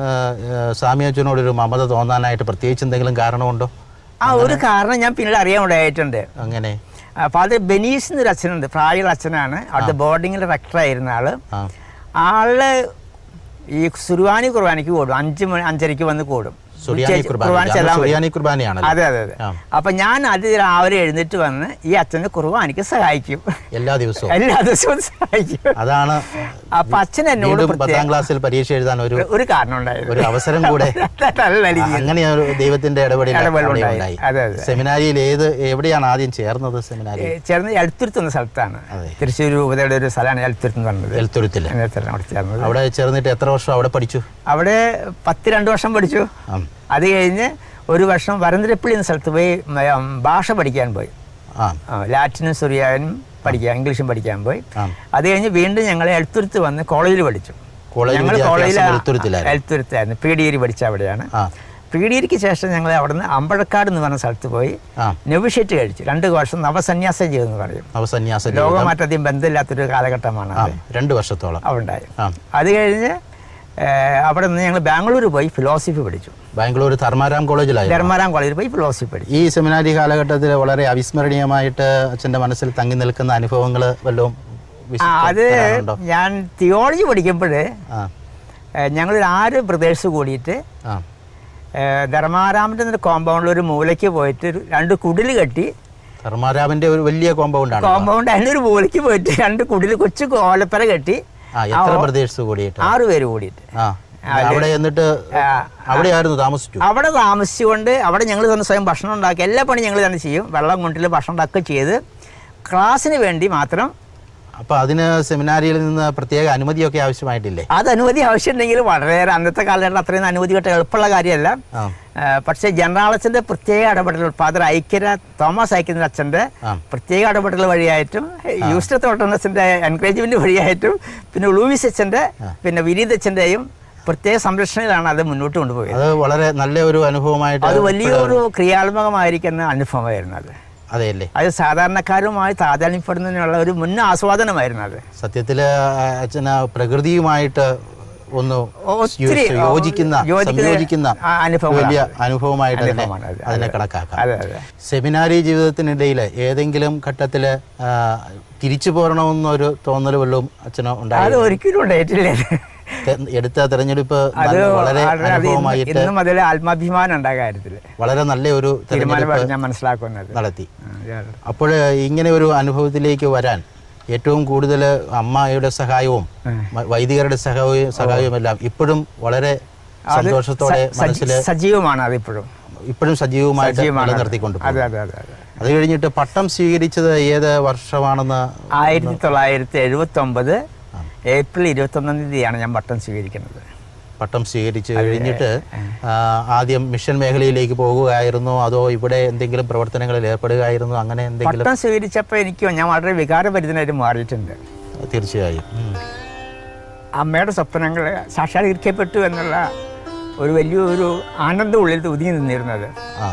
S2: സ്വാമി അച്ഛനോട് ഒരു മമത തോന്നാനായിട്ട് പ്രത്യേകിച്ച് എന്തെങ്കിലും കാരണമുണ്ടോ
S3: ആ ഒരു കാരണം ഞാൻ പിന്നീട് അറിയാൻ ഉണ്ടായിട്ടുണ്ട്
S2: അങ്ങനെ
S3: ഫാദർ ബെനീസ് എന്നൊരു അച്ഛനുണ്ട് പ്രായമുള്ള അച്ഛനാണ് അവിടുത്തെ ബോർഡിങ്ങിൽ റെക്ടറായിരുന്ന ആള്
S2: ആ
S3: ആള് ഈ സുർവാനി കുർബാനയ്ക്ക് കൂടും അഞ്ച് മണി അഞ്ചരയ്ക്ക് വന്ന് കൂടും
S2: സുറിയാനി
S3: ചെ-
S2: കുർബാന
S3: കുർബാന
S2: അന്ന്
S3: ചെല്ലാൻ വരും.
S2: സുറിയാനി കുർബാനയാണല്ലോ
S3: അതെ അതെ അതെ
S2: ആ.
S3: അപ്പൊ ഞാൻ അത് രാവിലെ എഴുന്നേറ്റ് വന്ന് ഈ അച്ഛന് കുർബാനയ്ക്ക് സഹായിക്കും
S2: എല്ലാ ദിവസവും
S3: എല്ലാ ദിവസവും സഹായിക്കും
S2: അതാണ്
S3: അപ്പൊ അച്ഛൻ എന്നോട്
S2: വീണ്ടും
S3: പ്രത്യേകം
S2: പത്താം ക്ലാസ്സിൽ പരീക്ഷ എഴുതാൻ ഒരു
S3: ഒരു കാരണം ഉണ്ടായിരുന്നു
S2: ഒരു അവസരം കൂടെ
S3: നല്ല രീതിയിൽ.
S2: അങ്ങനെ ഒരു ദൈവത്തിന്റെ ഇടപെടൽ
S3: ഇടപെടൽ
S2: അവിടെ
S3: ഉണ്ടായി.
S2: ഉണ്ടായി
S3: അതെ, അതെ.
S2: സെമിനാരിയിൽ ഏത് എവിടെയാണ് ആദ്യം ചേർന്നത് സെമിനാരി
S3: ഏ, ചേർന്ന് എഴുത്തുരുത്ത് എന്ന സ്ഥലത്താണ്
S2: അതെ.
S3: തൃശ്ശൂർ രൂപതയുടെ ഒരു സ്ഥലമാണ് എഴുത്തുരുത്ത് എന്ന് പറഞ്ഞത്
S2: എൽത്തുരുത്തില്
S3: എഴുത്തുരുത്താണ് അവിടെ ചേർന്നത്
S2: അവിടെ ചേർന്നിട്ട് എത്ര വർഷം അവിടെ പഠിച്ചു
S3: അവിടെ പത്ത് രണ്ട് വർഷം പഠിച്ചു
S2: ആ.
S3: അത് കഴിഞ്ഞ് ഒരു വർഷം വരന്തരപ്പള്ളി എന്ന സ്ഥലത്ത് പോയി മ- ഭാഷ പഠിക്കാൻ പോയി
S2: ആ
S3: ആ, ലാറ്റിനും സുറിയാനും പഠിക്കാൻ ഇംഗ്ലീഷും പഠിക്കാൻ പോയി
S2: ആ.
S3: അത് കഴിഞ്ഞ് വീണ്ടും ഞങ്ങൾ എഴുത്തുരുത്ത് വന്ന് കോളേജിൽ പഠിച്ചു
S2: കോളേജ്
S3: ഞങ്ങൾ
S2: വിദ്യാഭ്യാസം
S3: കോളേജിൽ
S2: എഴുത്തുരുത്തിലായിരുന്നു.
S3: എഴുത്തുരുത്തായിരുന്നു പ്രീ ഡിഗ്രി പഠിച്ച അവിടെയാണ്
S2: ആ
S3: പ്രീ ഡിഗ്രിക്ക് ശേഷം ഞങ്ങൾ അവിടെ നിന്ന് അമ്പഴക്കാട് എന്ന് പറഞ്ഞ സ്ഥലത്ത് പോയി
S2: ആ
S3: നെവിഷേറ്റ് കഴിച്ചു രണ്ട് വർഷം നവസന്യാസം ചെയ്തെന്ന് പറയും
S2: നവസന്യാസ ജീവിതം.
S3: ലോകമാറ്റധികം ബന്ധമില്ലാത്തൊരു കാലഘട്ടമാണ്
S2: ആ
S3: അത്
S2: രണ്ട് വർഷത്തോളം
S3: അവിടെ ഉണ്ടായി
S2: ആ
S3: അത് കഴിഞ്ഞ് ഏഹ്, അവിടെ നിന്ന് ഞങ്ങൾ ബാംഗ്ലൂർ പോയി ഫിലോസഫി പഠിച്ചു
S2: ബാംഗ്ലൂർ ധർമാരാം കോളേജിലായിരുന്നു
S3: ധർമാരാം കോളേജിൽ പോയി ഫിലോസഫി പഠിച്ചു
S2: ഈ സെമിനാരി കാലഘട്ടത്തിൽ വളരെ അവിസ്മരണീയമായിട്ട് അച്ഛന്റെ മനസ്സിൽ തങ്ങി നിൽക്കുന്ന അനുഭവങ്ങൾ വല്ലതും
S3: ആ
S2: വിശിഷ്ട
S3: അത്
S2: തരാനുണ്ടോ?
S3: ഞാൻ തിയോളജി പഠിക്കുമ്പോൾ
S2: ആ
S3: ഞങ്ങളൊരു ആറ് ബ്രദേഴ്സ് കൂടിയിട്ട്
S2: ആ
S3: ഏഹ്, ധർമാരാമിൻ്റെ ഒരു കോമ്പൗണ്ടിൽ ഒരു മൂലയ്ക്ക് പോയിട്ട് ഒരു രണ്ട് കുടിൽ കെട്ടി
S2: ധർമാരാമിന്റെ ഒരു വലിയ കോമ്പൗണ്ട് ആണ്
S3: കോമ്പൗണ്ട് അതിൻ്റെ ഒരു മൂലയ്ക്ക് പോയിട്ട് രണ്ട് കുടിൽ കൊച്ചു കോലപ്പര കെട്ടി
S2: ആ എത്ര പ്രദേശത്ത് കൂടിയിട്ട്
S3: ആറ് പേര് കൂടിയിട്ട്
S2: ആ അവിടെ എന്നിട്ട്
S3: ആ,
S2: അവിടെയായിരുന്നു താമസിച്ചു
S3: അവിടെ താമസിച്ചുകൊണ്ട് അവിടെ ഞങ്ങൾ തന്നെ സ്വയം ഭക്ഷണം ഉണ്ടാക്കി എല്ലാ പണി ഞങ്ങൾ തന്നെ ചെയ്യും വെള്ളം കൊണ്ടിൽ ഭക്ഷണം ഉണ്ടാക്കുക ചെയ്ത് ക്ലാസ്സിന് വേണ്ടി മാത്രം
S2: അപ്പൊ അതിന് സെമിനാരിയിൽ നിന്ന് പ്രത്യേക അനുമതിയൊക്കെ ആവശ്യമായിട്ടില്ലേ
S3: അത് അനുമതി ആവശ്യമുണ്ടെങ്കിൽ വളരെയേറെ അന്നത്തെ കാലഘട്ടത്തിൽ അത്രയും അനുമതി കിട്ടാൻ എളുപ്പമുള്ള കാര്യമല്ല
S2: ആ
S3: ആ, പക്ഷേ ജനറാളച്ചൻ്റെ പ്രത്യേക ഇടപെടൽ ഫാദർ ഐക്യര തോമസ് ഐക്യൻ്റെ അച്ഛൻ്റെ
S2: ആ.
S3: പ്രത്യേക ഇടപെടൽ വഴിയായിട്ടും യൂസ്റ്റർ തോട്ടനസിൻ്റെ എൻകറേജ്മെൻറ്റ് വഴിയായിട്ടും പിന്നെ ഉളൂവിസ് അച്ഛൻ്റെ പിന്നെ വിനീത് അച്ഛൻ്റെയും പ്രത്യേക സംരക്ഷണയിലാണ് അത് മുന്നോട്ട് കൊണ്ടുപോയത്
S2: അത് വളരെ നല്ല ഒരു അനുഭവമായിട്ട്
S3: അത് വലിയൊരു ക്രിയാത്മകമായിരിക്കുന്ന അനുഭവമായിരുന്നു അത്
S2: അതെയല്ലേ
S3: അത് സാധാരണക്കാരുമായി താതാത്മ്യപ്പെടുന്നതിനുള്ള ഒരു മുൻ ആസ്വാദനമായിരുന്നു അത്
S2: സത്യത്തില് അച്ഛന് പ്രകൃതിയുമായിട്ട് ഒന്ന്
S3: ഒത്തിരി
S2: യോ- യോജിക്കുന്ന
S3: യോജിക്കുന്ന
S2: സംയോജിക്കുന്ന
S3: ആ അനുഭവങ്ങളാണ്.
S2: വലിയ അനുഭവമായിട്ട് അതിനെ
S3: അനുഭവമാണ് അത്.
S2: അതിനെ
S3: അതെ.
S2: കണക്കാക്കാം
S3: അതെ അതെ
S2: സെമിനാരി ജീവിതത്തിനിടയിൽ ഏതെങ്കിലും ഘട്ടത്തിൽ തിരിച്ചു പോരണമെന്നൊരു തോന്നൽ വല്ലതും അച്ഛനോ
S3: അത്
S2: ഉണ്ടായി
S3: ഒരിക്കലും ഉണ്ടായിട്ടില്ല
S2: എടുത്ത തെരഞ്ഞെടുപ്പ്
S3: അത്
S2: നല്ല- വളരെ
S3: വളരെ അത് ഇന്ന്
S2: അനുഭവമായിട്ട്
S3: ഇന്നും അതിൽ ആത്മാഭിമാനം ഉണ്ടായ കാര്യത്തിൽ
S2: വളരെ നല്ല ഒരു
S3: തീരുമാനമാണ്
S2: തെരഞ്ഞെടുപ്പ്
S3: ഞാൻ മനസ്സിലാക്കുന്നത്
S2: നടത്തി
S3: ആ, ഇതാണ്.
S2: അപ്പോൾ ഇങ്ങനെ ഒരു അനുഭവത്തിലേക്ക് വരാൻ ഏറ്റവും കൂടുതൽ അമ്മയുടെ സഹായവും മ- വൈദികരുടെ സഹായവും സഹായവും എല്ലാം ഇപ്പോഴും വളരെ
S3: അത്
S2: സന്തോഷത്തോടെ
S3: സ-
S2: മനസ്സിൽ
S3: സജീ- സജീവമാണ് അതിപ്പോഴും
S2: ഇപ്പോഴും സജീവമായിട്ട്
S3: സജീവമാണ്
S2: നിലനിർത്തിക്കൊണ്ട്
S3: അതെ
S2: പോകും
S3: അതെ അതെ അതെ
S2: അത് കഴിഞ്ഞിട്ട് പട്ടം സ്വീകരിച്ചത് ഏത് വർഷമാണെന്ന്
S3: ആയിരത്തി തൊള്ളായിരത്തി എഴുപത്തി ഒമ്പത് ഏപ്രിൽ ഇരുപത്തി ഒന്നാം തീയതിയാണ് ഞാൻ പട്ടം സ്വീകരിക്കുന്നത്
S2: പട്ടം സ്വീകരിച്ച് കഴിഞ്ഞിട്ട് ആ, ആദ്യം മിഷൻ മേഖലയിലേക്ക് പോകുകയായിരുന്നോ അതോ ഇവിടെ എന്തെങ്കിലും പ്രവർത്തനങ്ങളിൽ ഏർപ്പെടുകയായിരുന്നോ അങ്ങനെ എന്തെങ്കിലും
S3: പട്ടം സ്വീകരിച്ചപ്പോൾ എനിക്ക് ഞാൻ വളരെ വികാരഭരിതനായിട്ട് മാറിയിട്ടുണ്ട്
S2: തീർച്ചയായും ഉം.
S3: അമ്മയുടെ സ്വപ്നങ്ങൾ സാക്ഷാത്കരിക്കപ്പെട്ടു എന്നുള്ള ഒരു വലിയൊരു ആനന്ദം ഉള്ളിൽ ഒതുങ്ങി നിന്നിരുന്നത്
S2: ആ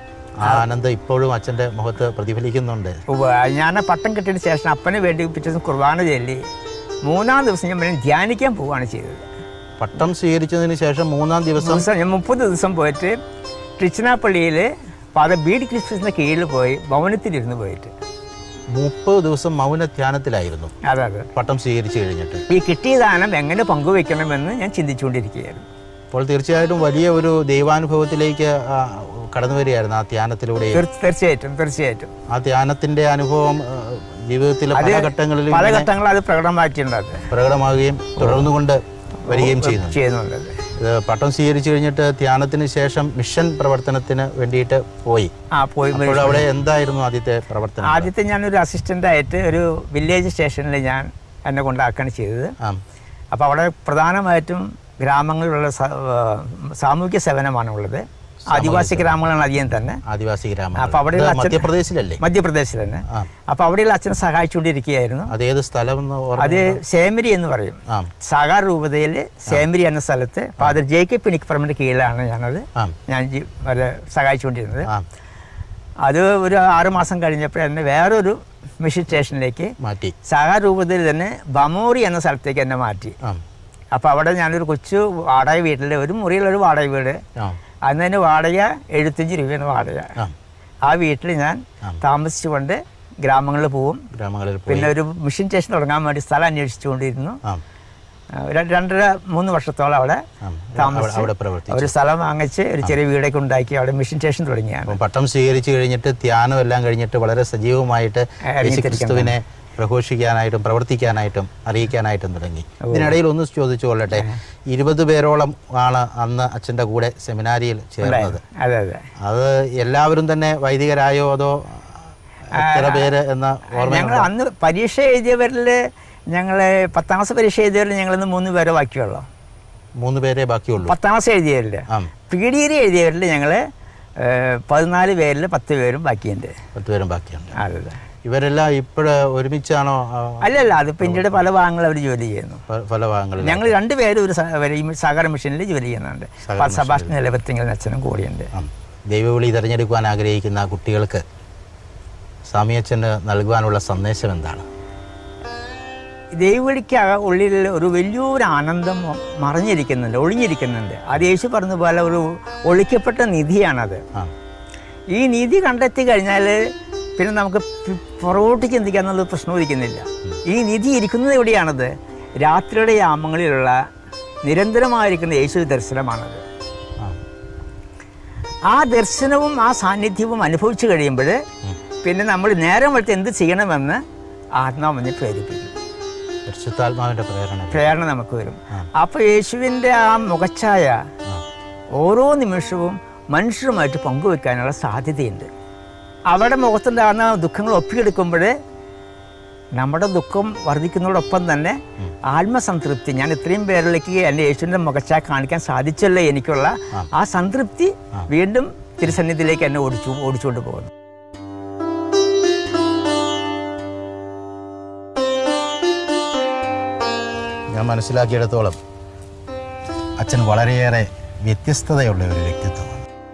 S2: ആ ആനന്ദം ഇപ്പോഴും അച്ഛൻ്റെ മുഖത്ത് പ്രതിഫലിക്കുന്നുണ്ട്
S3: ഉവ്വ്. ഞാൻ ആ പട്ടം കിട്ടിയതിന് ശേഷം അപ്പന് വേണ്ടി പിറ്റേ ദിവസം കുർബാന ചൊല്ലി മൂന്നാം ദിവസം ഞാൻ പിന്നെ ധ്യാനിക്കാൻ പോവുകയാണ് ചെയ്തത്
S2: പട്ടം സ്വീകരിച്ചതിന് ശേഷം മൂന്നാം ദിവസം
S3: ദിവസം ഞാൻ മുപ്പത് ദിവസം പോയിട്ട് ട്രിച്ചിനാപ്പള്ളിയിൽ ഫാദർ ബി ഡി ക്രിസ്മസിന് കീഴിൽ പോയി ഭവനത്തിലിരുന്ന് പോയിട്ട്
S2: മുപ്പത് ദിവസം മൗന ധ്യാനത്തിലായിരുന്നു
S3: അതെ അതെ
S2: പട്ടം സ്വീകരിച്ചു കഴിഞ്ഞിട്ട്
S3: ഈ കിട്ടിയ ദാനം എങ്ങനെ പങ്കുവെക്കണമെന്ന് ഞാൻ ചിന്തിച്ചുകൊണ്ടിരിക്കുകയായിരുന്നു
S2: അപ്പോൾ തീർച്ചയായിട്ടും വലിയ ഒരു ദൈവാനുഭവത്തിലേക്ക് ആ, കടന്നു വരികയായിരുന്നു ആ ധ്യാനത്തിലൂടെ
S3: തീർ- തീർച്ചയായിട്ടും തീർച്ചയായിട്ടും
S2: ആ ധ്യാനത്തിന്റെ അനുഭവം ആ, ജീവിതത്തിലെ
S3: അത്
S2: പല ഘട്ടങ്ങളിലും
S3: പല
S2: ഇങ്ങനെ
S3: ഘട്ടങ്ങളും അത് പ്രകടമാക്കിയിട്ടുണ്ട് അത്
S2: പ്രകടമാവുകയും തുടർന്നുകൊണ്ട് വരികയും ചെയ്യുന്നു
S3: ചെയ്യുന്നുണ്ട് അത്.
S2: ഇത് പട്ടം സ്വീകരിച്ചു കഴിഞ്ഞിട്ട് ധ്യാനത്തിന് ശേഷം മിഷൻ പ്രവർത്തനത്തിന് വേണ്ടിയിട്ട് പോയി
S3: ആ പോയി
S2: അപ്പോൾ അവിടെ എന്തായിരുന്നു ആദ്യത്തെ പ്രവർത്തനം
S3: ആദ്യത്തെ ഞാനൊരു അസിസ്റ്റൻ്റായിട്ട് ഒരു വില്ലേജ് സ്റ്റേഷനിൽ ഞാൻ എന്നെ കൊണ്ടാക്കുകയാണ് ചെയ്തത്
S2: ആ
S3: അപ്പോൾ അവിടെ പ്രധാനമായിട്ടും ഗ്രാമങ്ങളിലുള്ള സ- ഏഹ് സാമൂഹ്യ സേവനമാണ് ഉള്ളത് ആദിവാസി ഗ്രാമങ്ങളാണ് അധികം തന്നെ
S2: ആദിവാസി ഗ്രാമം
S3: അപ്പോൾ അവിടെയുള്ള അച്ഛൻ
S2: മധ്യപ്രദേശിലല്ലേ
S3: മധ്യപ്രദേശിൽ തന്നെ
S2: ആ.
S3: അപ്പോൾ അവിടെയുള്ള അച്ഛനെ സഹായിച്ചുകൊണ്ടിരിക്കുകയായിരുന്നു
S2: അതേത് സ്ഥലം എന്ന് ഓർമ്മ
S3: അത് സേമരി എന്ന് പറയും
S2: ആ
S3: സാഗാർ രൂപതയിൽ സേമരി എന്ന സ്ഥലത്ത് ഫാദർ ജെ കെ പിണിക്പറമ്പിൻ്റെ കീഴിലാണ് ഞാനത്
S2: ആ
S3: ഞാൻ ജി- അവരെ സഹായിച്ചുകൊണ്ടിരുന്നത്
S2: ആ
S3: അത് ഒരു ആറ് മാസം കഴിഞ്ഞപ്പോൾ എന്നെ വേറൊരു മിഷൻ സ്റ്റേഷനിലേക്ക്
S2: മാറ്റി
S3: സാഗാർ രൂപതയിൽ തന്നെ ബമോറി എന്ന സ്ഥലത്തേക്ക് എന്നെ മാറ്റി
S2: ആ
S3: അപ്പോൾ അവിടെ ഞാനൊരു കൊച്ചു വാടക വീട്ടിൽ ഒരു മുറിയിലൊരു വാടക വീട്
S2: ആ
S3: അന്ന് തന്നെ വാടക എഴുപത്തഞ്ച് രൂപയാണ് വാടക
S2: ആ
S3: ആ വീട്ടിൽ ഞാൻ താമസിച്ചുകൊണ്ട് ഗ്രാമങ്ങളിൽ പോവും
S2: ഗ്രാമങ്ങളിൽ പോയി
S3: പിന്നെ ഒരു മിഷൻ സ്റ്റേഷൻ തുടങ്ങാൻ വേണ്ടി സ്ഥലം അന്വേഷിച്ചുകൊണ്ടിരുന്നു
S2: ആ
S3: ആ, ഒരു രണ്ടര മൂന്ന് വർഷത്തോളം അവിടെ
S2: ആ, അവിടെ-
S3: താമസിച്ച്
S2: അവിടെ പ്രവർത്തിച്ചു.
S3: ഒരു സ്ഥലം വാങ്ങിച്ച് ഒരു ചെറിയ വീടൊക്കെ ഉണ്ടാക്കി അവിടെ മിഷൻ സ്റ്റേഷൻ തുടങ്ങിയാണ്
S2: അപ്പം പട്ടം സ്വീകരിച്ചു കഴിഞ്ഞിട്ട് ധ്യാനം എല്ലാം കഴിഞ്ഞിട്ട് വളരെ സജീവമായിട്ട്
S3: ഇറങ്ങിത്തിരിക്കാൻ
S2: യേശുക്രിസ്തുവിനെ പ്രഘോഷിക്കാനായിട്ടും പ്രവർത്തിക്കാനായിട്ടും അറിയിക്കാനായിട്ടും തുടങ്ങി ഇതിനിടയിൽ ഒന്ന് ചോദിച്ചു കൊള്ളട്ടെ ഇരുപത് പേരോളം ആണ് അന്ന് അച്ഛൻ്റെ കൂടെ സെമിനാരിയിൽ ചേർന്നത്
S3: അതെ അതെ
S2: അത് എല്ലാവരും തന്നെ വൈദികരായോ അതോ എത്ര പേര് എന്ന
S3: ഞങ്ങൾ
S2: ഓർമ്മ
S3: അന്ന് പരീക്ഷ എഴുതിയവരിൽ ഞങ്ങൾ പത്താം ക്ലാസ് പരീക്ഷ എഴുതിയവരിൽ ഞങ്ങളിന്ന് മൂന്ന് പേരെ ബാക്കിയുള്ളൂ
S2: മൂന്ന് പേരെ ബാക്കിയുള്ളൂ
S3: പത്താം ക്ലാസ് എഴുതിയവരിൽ
S2: ആ
S3: പി ഡി ഡി എഴുതിയവരിൽ ഞങ്ങൾ പതിനാല് പേരിൽ പത്ത് പേരും ബാക്കിയുണ്ട്
S2: പത്ത് പേരും ബാക്കിയുണ്ട്
S3: അതെ അതെ
S2: ഇവരെല്ലാം ഇപ്പോഴ് ഒരുമിച്ചാണോ ആ,
S3: അല്ലല്ല അതിപ്പോൾ ഇന്ത്യയുടെ പല ഭാഗങ്ങളിൽ അവർ ജോലി ചെയ്യുന്നു
S2: പ- പല ഭാഗങ്ങളിൽ
S3: ഞങ്ങൾ രണ്ടുപേരും ഒരു സ- ഒരു ഈ സഹകരണ മിഷനിൽ ജോലി ചെയ്യുന്നുണ്ട്
S2: സഹകരണ
S3: സബാഷ് നിലവത്തിങ്ങനെ അച്ഛനും കൂടിയുണ്ട്
S2: ആ. ദൈവവിളി തിരഞ്ഞെടുക്കുവാൻ ആഗ്രഹിക്കുന്ന കുട്ടികൾക്ക് സ്വാമിയച്ഛന് നൽകുവാനുള്ള സന്ദേശം എന്താണ്
S3: ദൈവവിളിക്ക് ഉള്ളിൽ ഒരു വലിയൊരു ആനന്ദം മറഞ്ഞിരിക്കുന്നുണ്ട് ഒളിഞ്ഞിരിക്കുന്നുണ്ട് അത് യേശു പറഞ്ഞ പോലെ ഒരു ഒളിക്കപ്പെട്ട നിധിയാണത്
S2: ആ
S3: ഈ നിധി കണ്ടെത്തി കഴിഞ്ഞാൽ പിന്നെ നമുക്ക് പി- പുറകോട്ട് ചിന്തിക്കാന്നുള്ള പ്രശ്നം ഉദിക്കുന്നില്ല ഈ നിധി ഇരിക്കുന്നത് എവിടെയാണത് രാത്രിയുടെ യാമങ്ങളിലുള്ള നിരന്തരമായിരിക്കുന്ന യേശു ദർശനമാണത്
S2: ആ
S3: ആ ദർശനവും ആ സാന്നിധ്യവും അനുഭവിച്ചു കഴിയുമ്പോൾ പിന്നെ നമ്മൾ നേരം വെളുത്ത് എന്ത് ചെയ്യണമെന്ന് ആത്മാവിനെ പ്രേരിപ്പിക്കും
S2: പരിശുദ്ധാത്മാവിന്റെ പ്രേരണ
S3: പ്രേരണ നമുക്ക് വരും അപ്പോൾ യേശുവിൻ്റെ ആ മുഖച്ഛായ ഓരോ നിമിഷവും മനുഷ്യരുമായിട്ട് പങ്കുവെക്കാനുള്ള സാധ്യതയുണ്ട് അവരുടെ മുഖത്തുണ്ടാകുന്ന ദുഃഖങ്ങൾ ഒപ്പിയെടുക്കുമ്പോൾ നമ്മുടെ ദുഃഖം വർദ്ധിക്കുന്നതോടൊപ്പം തന്നെ ആത്മസംതൃപ്തി ഞാൻ ഇത്രയും പേരിലേക്ക് എൻ്റെ യേശുവിൻ്റെ മുഖച്ഛായ കാണിക്കാൻ സാധിച്ചല്ലോ എനിക്കുള്ള ആ സംതൃപ്തി വീണ്ടും തിരുസന്നിധിയിലേക്ക് എന്നെ ഓടിച്ചു ഓടിച്ചുകൊണ്ട് പോകുന്നു
S2: ഞാൻ മനസ്സിലാക്കിയിടത്തോളം അച്ഛൻ വളരെയേറെ വ്യത്യസ്തതയുള്ള ഒരു വ്യക്തിത്വമാണ്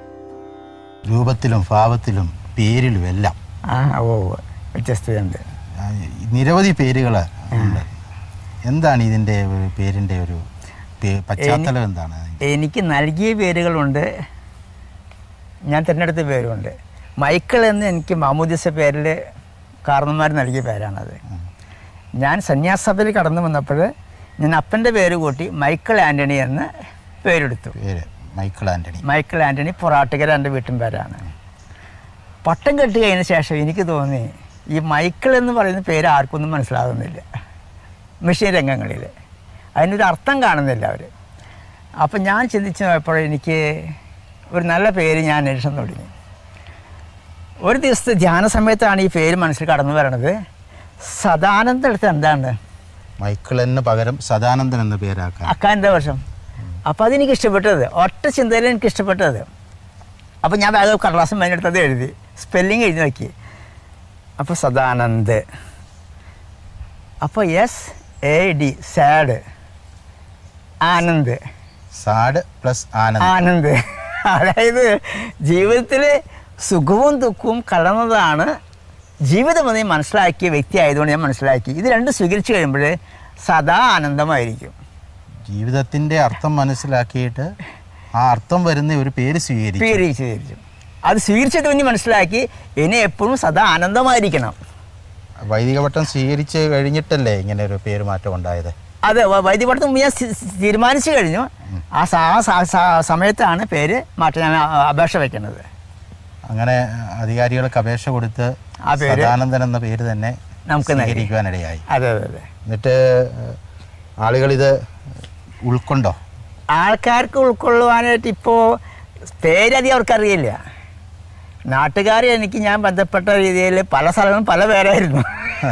S2: രൂപത്തിലും ഭാവത്തിലും പേരിലും എല്ലാം
S3: ആ ഓ വ്യത്യസ്തതയുണ്ട്
S2: ആ, നിരവധി പേരുകൾ ഉണ്ട് എന്താണ് ഇതിൻ്റെ ഒരു പേരിൻ്റെ ഒരു പേ- പശ്ചാത്തലം എന്താണ്
S3: എനിക്ക് നൽകിയ പേരുകളുണ്ട് ഞാൻ തിരഞ്ഞെടുത്ത പേരുമുണ്ട് മൈക്കിൾ എന്ന് എനിക്ക് മാമൂദിസ പേരിൽ കാരണന്മാർ നൽകിയ പേരാണത് ഞാൻ സന്യാസഭയിൽ കടന്നു വന്നപ്പോൾ ഞാൻ അപ്പൻ്റെ പേര് കൂട്ടി മൈക്കിൾ ആൻ്റണി എന്ന് പേരെടുത്തു
S2: പേര് മൈക്കിൾ ആൻ്റണി
S3: മൈക്കിൾ ആൻ്റണി പൊറാട്ടുകര എൻ്റെ വീട്ടിൻ പേരാണ് പട്ടം കെട്ടി കഴിഞ്ഞ ശേഷം എനിക്ക് തോന്നി ഈ മൈക്കിൾ എന്ന് പറയുന്ന പേര് ആർക്കൊന്നും മനസ്സിലാകുന്നില്ല മിഷൻ രംഗങ്ങളിൽ അതിനൊരു അർത്ഥം കാണുന്നില്ല അവർ അപ്പം ഞാൻ ചിന്തിച്ച് നോയപ്പോൾ എനിക്ക് ഒരു നല്ല പേര് ഞാൻ അന്വേഷണം തുടങ്ങി ഒരു ദിവസത്തെ ധ്യാന സമയത്താണ് ഈ പേര് മനസ്സിൽ കടന്നു വരണത് സദാനന്ദ അടുത്ത് എന്താണ്
S2: മൈക്കിളിന് പകരം സദാനന്ദൻ എന്ന പേരാക്കാൻ
S3: അക്കാൻ്റെ വർഷം അപ്പോൾ അതെനിക്ക് ഇഷ്ടപ്പെട്ടത് ഒറ്റ ചിന്തയിൽ എനിക്ക് ഇഷ്ടപ്പെട്ടത് അപ്പോൾ ഞാൻ വേഗം കടലാസം മേനെടുത്തത് എഴുതി സ്പെല്ലിങ് എഴുതി നോക്കി അപ്പോൾ സദാനന്ദ് അപ്പോൾ S A D sad Anand
S2: sad plus Anand
S3: Anand അതായത് ജീവിതത്തിൽ സുഖവും ദുഃഖവും കലർന്നതാണ് ജീവിതമെന്ന് മനസ്സിലാക്കിയ വ്യക്തി ആയതുകൊണ്ട് ഞാൻ മനസ്സിലാക്കി ഇത് രണ്ടും സ്വീകരിച്ചു കഴിയുമ്പോൾ സദാ ആനന്ദമായിരിക്കും
S2: ജീവിതത്തിന്റെ അർത്ഥം മനസ്സിലാക്കിയിട്ട് ആ അർത്ഥം വരുന്ന ഒരു പേര് സ്വീകരിച്ചു
S3: പേര് സ്വീകരിച്ചു അത് സ്വീകരിച്ചിട്ട് പിന്നെ മനസ്സിലാക്കി ഇനി എപ്പോഴും സദാ ആനന്ദമായിരിക്കണം
S2: വൈദിക പട്ടം സ്വീകരിച്ച് കഴിഞ്ഞിട്ടല്ലേ ഇങ്ങനെ ഒരു പേര് മാറ്റം ഉണ്ടായത്
S3: അതെ വ- വൈദ്യപഠിത്തം മുമ്പ് ഞാൻ സ്ഥി- സ്ഥി- തീരുമാനിച്ചു കഴിഞ്ഞു ആ സ- ആ സ- സ- സമയത്താണ് പേര് മാറ്റാൻ ഞാൻ ആ- അപേക്ഷ വയ്ക്കുന്നത്
S2: അങ്ങനെ അധികാരികൾക്ക് അപേക്ഷ കൊടുത്ത്
S3: ആ പേര്
S2: സദാനന്ദൻ എന്ന പേര് തന്നെ
S3: നമുക്ക് നൽകി.
S2: സ്വീകരിക്കുവാനിടയായി
S3: അതെ അതെ അതെ
S2: എന്നിട്ട് ആളുകൾ ഇത് ഉൾക്കൊണ്ടോ
S3: ആൾക്കാർക്ക് ഉൾക്കൊള്ളുവാനായിട്ട് ഇപ്പോൾ പേരധികം അവർക്കറിയില്ല നാട്ടുകാർ എനിക്ക് ഞാൻ ബന്ധപ്പെട്ട രീതിയിൽ പല സ്ഥലങ്ങളും പല പേരായിരുന്നു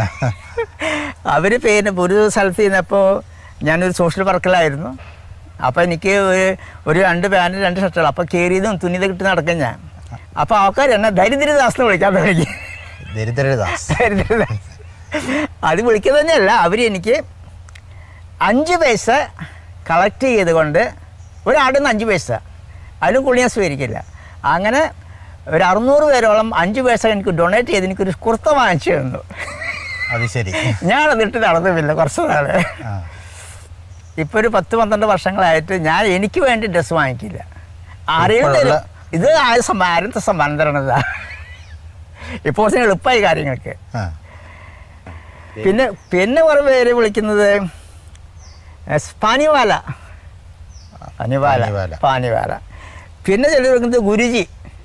S3: അവർ പേര് ഒരു സ്ഥലത്ത് ചെന്നപ്പോൾ ഞാനൊരു സോഷ്യൽ വർക്കിലായിരുന്നു അപ്പോൾ എനിക്ക് ഒരു ഒരു രണ്ട് പാൻറ് രണ്ട് ഷർട്ടുകൾ അപ്പോൾ കയറിയതും തുന്നിയത് കിട്ടി നടക്കും ഞാൻ അപ്പോൾ ആൾക്കാർ എന്നെ ദരിദ്രദാസ് എന്ന് വിളിക്കാൻ തുടങ്ങി
S2: ദരിദ്രദാസ്
S3: ദരിദ്രദാസ് അത് വിളിക്കുന്നത് തന്നെയല്ല അവർ എനിക്ക് അഞ്ച് പൈസ കളക്ട് ചെയ്തുകൊണ്ട് ഒരാടിൽ നിന്ന് അഞ്ച് പൈസ അതിലും കൂടുതൽ ഞാൻ സ്വീകരിക്കില്ല അങ്ങനെ ഒരു അറുന്നൂറ് പേരോളം അഞ്ച് പൈസ എനിക്ക് ഡൊണേറ്റ് ചെയ്ത് എനിക്കൊരു കുർത്ത വാങ്ങിച്ചു തന്നു
S2: അത് ശരി
S3: ഞാനതിട്ട് നടന്നുമില്ല കുറച്ച് നാള്
S2: ആ.
S3: ഇപ്പോൾ ഒരു പത്ത് പന്ത്രണ്ട് വർഷങ്ങളായിട്ട് ഞാൻ എനിക്ക് വേണ്ടി ഡ്രസ്സ് വാങ്ങിക്കില്ല ആരെയും
S2: ഇപ്പോഴുള്ള-
S3: തരും ഇത് ആരും സമ്മ- ആരും സമ്മാനം തരണതാ ഇപ്പോൾ കുറച്ച് എളുപ്പമായി കാര്യങ്ങൾക്ക്
S2: ആ.
S3: പിന്നെ പിന്നെ കുറേ പേര് വിളിക്കുന്നത് എസ് പാനിവാല പാനിവാല
S2: പാനിവാല.
S3: പാനിവാല പിന്നെ ചില വിളിക്കുന്നത് ഗുരുജി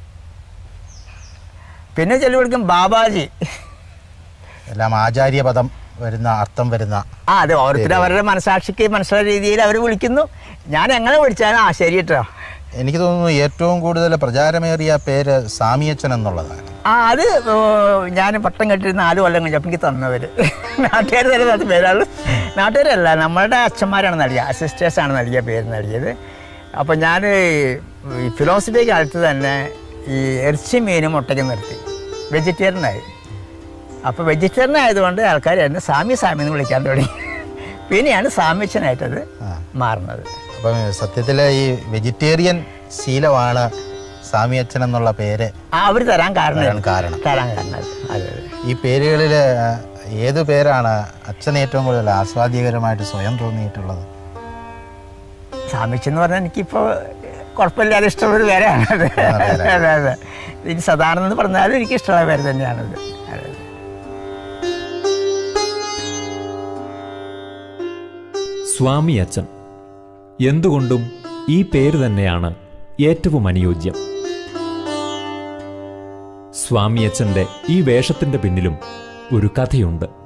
S3: പിന്നെ ചില വിളിക്കും ബാബാജി
S2: എല്ലാം ആചാര്യപദം വരുന്ന അർത്ഥം വരുന്ന
S3: ആ അത് ഓരോരുത്തർ അവരുടെ മനസാക്ഷിക്ക് മനസ്സിലായ രീതിയിൽ അവർ വിളിക്കുന്നു ഞാൻ എങ്ങനെ വിളിച്ചാലും ആ ശരി കേട്ടോ
S2: എനിക്ക് തോന്നുന്നു ഏറ്റവും കൂടുതൽ പ്രചാരമേറിയ പേര് സാമിയച്ചൻ എന്നുള്ളതാണ്
S3: ആ അത് ഓ, ഞാൻ പട്ടം കെട്ടിരുന്ന നാല് കൊല്ലം കഴിഞ്ഞപ്പോൾ എനിക്ക് തന്നവർ നാട്ടുകാർ തന്നെ തന്ന പേരാണ് നാട്ടുകാരല്ല നമ്മളുടെ അച്ഛന്മാരാണ് നൽകിയ സിസ്റ്റേഴ്സാണ് നൽകിയ പേര് നൽകിയത് അപ്പോൾ ഞാൻ ഈ ഫിലോസഫി കാലത്ത് തന്നെ ഈ ഇറച്ചി മീനും മുട്ടയ്ക്കും നിർത്തി വെജിറ്റേറിയനായി അപ്പോൾ വെജിറ്റേറിയൻ ആയതുകൊണ്ട് ആൾക്കാർ എന്നെ സാമി സാമി എന്ന് വിളിക്കാൻ തുടങ്ങി പിന്നെയാണ് സാമിച്ചനായിട്ടത് മാറുന്നത്
S2: അപ്പം സത്യത്തിൽ ഈ വെജിറ്റേറിയൻ ശീലമാണ് സാമിയച്ചൻ എന്നുള്ള പേര്
S3: ആ അവർ തരാൻ കാരണം
S2: തരാൻ കാരണം.
S3: തരാൻ കാരണം അത്. അതെ അതെ
S2: ഈ പേരുകളിൽ ഏത് പേരാണ് അച്ഛൻ ഏറ്റവും കൂടുതൽ ആസ്വാദ്യകരമായിട്ട് സ്വയം തോന്നിയിട്ടുള്ളത്
S3: സാമിച്ചെന്ന് പറഞ്ഞാൽ എനിക്കിപ്പോൾ കുഴപ്പമില്ലാതെ ഇഷ്ടമുള്ളൊരു പേരാണ് അത്
S2: പേരാണ്.
S3: അതെ അതെ ഇനി സദാനന്ദ എന്ന് പറഞ്ഞാലും എനിക്ക് ഇഷ്ടമുള്ള പേര് തന്നെയാണത് അതെ അതെ
S4: സ്വാമി അച്ഛൻ എന്തുകൊണ്ടും ഈ പേര് തന്നെയാണ് ഏറ്റവും അനുയോജ്യം സ്വാമി അച്ഛൻ്റെ ഈ വേഷത്തിന്റെ പിന്നിലും ഒരു കഥയുണ്ട്